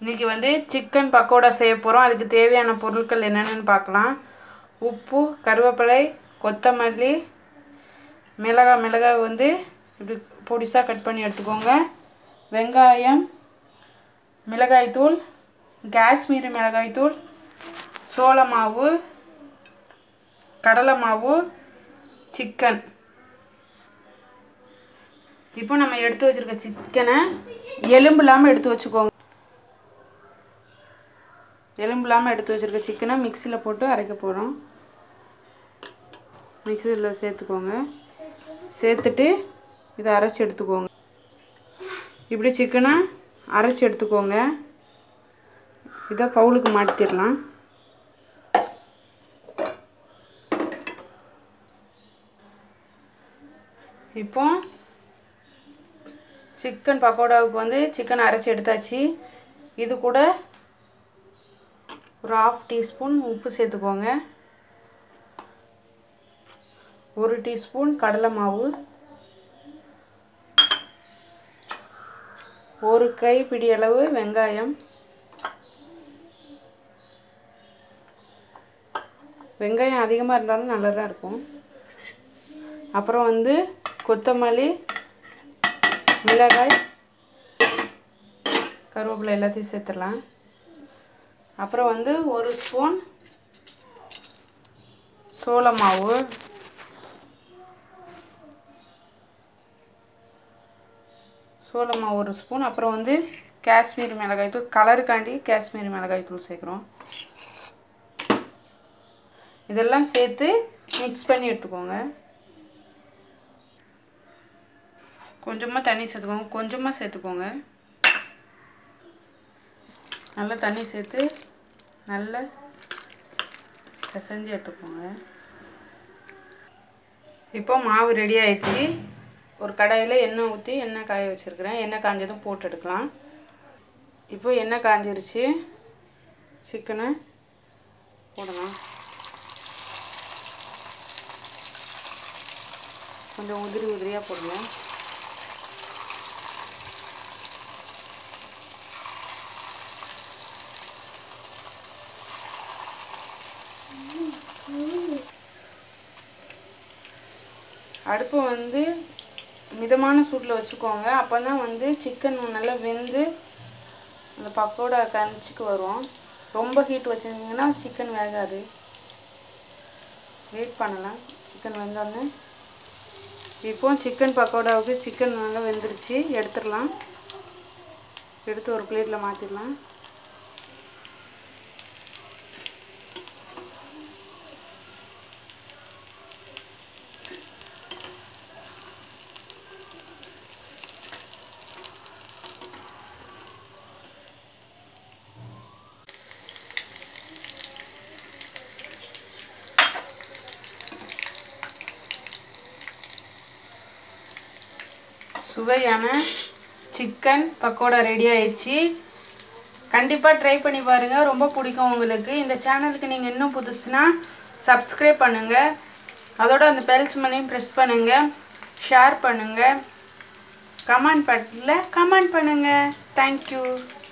இன்றைக்கி வந்து சிக்கன் பக்கோடா செய்ய போகிறோம் அதுக்கு தேவையான பொருட்கள் என்னென்னு பார்க்கலாம் உப்பு கருவேப்பிலை கொத்தமல்லி மிளகாய் மிளகாய் வந்து இப்படி பொடிசாக கட் பண்ணி எடுத்துக்கோங்க வெங்காயம் மிளகாய்த்தூள் காஷ்மீரி மிளகாய்த்தூள் சோள மாவு கடலை மாவு சிக்கன் இப்போ நம்ம எடுத்து வச்சுருக்க சிக்கனை எலும்பு இல்லாமல் எடுத்து வச்சுக்கோங்க எலும்பு இல்லாமல் எடுத்து வச்சுருக்க சிக்கனை மிக்சியில் போட்டு அரைக்க போகிறோம் மிக்சியில் சேர்த்துக்கோங்க சேர்த்துட்டு இதை அரைச்சி எடுத்துக்கோங்க இப்படி சிக்கனை அரைச்சி எடுத்துக்கோங்க இதை பவுலுக்கு மாட்டிடலாம் இப்போ சிக்கன் பக்கோடாவுக்கு வந்து சிக்கன் அரைச்சி எடுத்தாச்சு இது கூட ஒரு ஆஃப் டீஸ்பூன் உப்பு சேர்த்துக்கோங்க ஒரு டீஸ்பூன் கடலை மாவு ஒரு கைப்பிடி அளவு வெங்காயம் வெங்காயம் அதிகமாக இருந்தாலும் நல்லா தான் இருக்கும் அப்புறம் வந்து கொத்தமல்லி மிளகாய் கருவேப்பிலை எல்லாத்தையும் சேர்த்துடலாம் அப்புறம் வந்து ஒரு ஸ்பூன் சோள மாவு சோள மாவு ஒரு ஸ்பூன் அப்புறம் வந்து காஷ்மீரி மிளகாய் தூள் கலருக்காண்டி காஷ்மீரி மிளகாய் தூள் சேர்க்குறோம் இதெல்லாம் சேர்த்து மிக்ஸ் பண்ணி எடுத்துக்கோங்க கொஞ்சமாக தண்ணி சேர்த்துக்கோங்க கொஞ்சமாக சேர்த்துக்கோங்க நல்லா தண்ணி சேர்த்து நல்லா பிசைஞ்சு எடுத்துக்கோங்க இப்போ மாவு ரெடி ஆயிடுச்சு ஒரு கடாயில் எண்ணெய் ஊற்றி எண்ணெய் காய வச்சுருக்கிறேன் எண்ணெய் காஞ்சதும் போட்டு எடுக்கலாம் இப்போ எண்ணெய் காஞ்சிருச்சு சிக்கனை போடலாம் கொஞ்சம் உதிரி உதிரியாக போடுங்க அடுப்பு வந்து மிதமான சூட்டில் வச்சுக்கோங்க அப்போ தான் வந்து சிக்கன் நல்லா வெந்து அந்த பக்கோடா கஞ்சிக்கு வரும் ரொம்ப ஹீட் வச்சுருந்தீங்கன்னா சிக்கன் வேகாது வெயிட் பண்ணலாம் சிக்கன் வெந்தோடனே இப்போ சிக்கன் பக்கோடாவுக்கு சிக்கன் நல்லா வெந்துருச்சு எடுத்துடலாம் எடுத்து ஒரு பிளேட்டில் மாற்றிடலாம் சுவையான சிக்கன் பக்கோடா ரெடி ஆயிடுச்சு கண்டிப்பாக ட்ரை பண்ணி பாருங்கள் ரொம்ப பிடிக்கும் உங்களுக்கு இந்த சேனலுக்கு நீங்கள் இன்னும் புதுசுனா சப்ஸ்கிரைப் பண்ணுங்கள் அதோட அந்த பெல்ஸ் மணியும் ப்ரெஸ் பண்ணுங்கள் ஷேர் பண்ணுங்கள் கமெண்ட் பட்டில் கமெண்ட் பண்ணுங்கள் தேங்க்யூ